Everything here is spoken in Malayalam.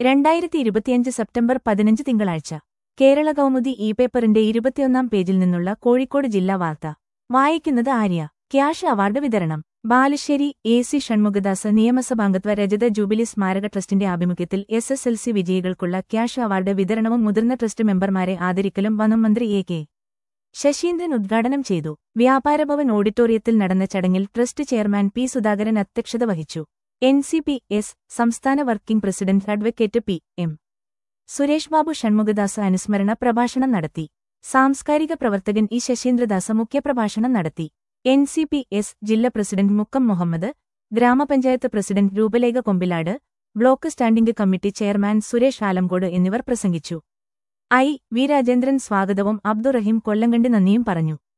രണ്ടായിരത്തി ഇരുപത്തിയഞ്ച് സെപ്റ്റംബർ പതിനഞ്ച് തിങ്കളാഴ്ച കേരള കൗമുദി ഇ പേപ്പറിന്റെ ഇരുപത്തിയൊന്നാം പേജിൽ നിന്നുള്ള കോഴിക്കോട് ജില്ലാ വാർത്ത വായിക്കുന്നത് ആര്യ ക്യാഷ് അവാർഡ് വിതരണം ബാലുശ്ശേരി എ സി ഷൺമുഖദാസ് നിയമസഭാംഗത്വ രജത ജൂബിലി സ്മാരക ട്രസ്റ്റിന്റെ ആഭിമുഖ്യത്തിൽ എസ് എസ് എൽ സി വിജയികൾക്കുള്ള ക്യാഷ് അവാർഡ് വിതരണവും മുതിർന്ന ട്രസ്റ്റ് മെമ്പർമാരെ ആദരിക്കലും വനം മന്ത്രി എ കെ ശശീന്ദ്രൻ ഉദ്ഘാടനം ചെയ്തു വ്യാപാരഭവൻ ഓഡിറ്റോറിയത്തിൽ നടന്ന ചടങ്ങിൽ ട്രസ്റ്റ് ചെയർമാൻ പി സുധാകരൻ അധ്യക്ഷത വഹിച്ചു എൻ സി പി എസ് സംസ്ഥാന working president advocate P M Suresh Babu Shanmukhadas അനുസ്മരണ പ്രഭാഷണം നടത്തി സാംസ്കാരിക പ്രവർത്തകൻ ഇ ശശീന്ദ്രദാസ് മുഖ്യപ്രഭാഷണം നടത്തി എൻ സി പി എസ് ജില്ലാ president Mukkam Muhammad grama panchayat president Roopalekha Kombilad block standing committee chairman Suresh Alamkode എന്നിവർ പ്രസംഗിച്ചു ഐ വി രാജേന്ദ്രൻ സ്വാഗതവും അബ്ദുറഹീം കൊല്ലങ്കണ്ടി നന്ദിയും പറഞ്ഞു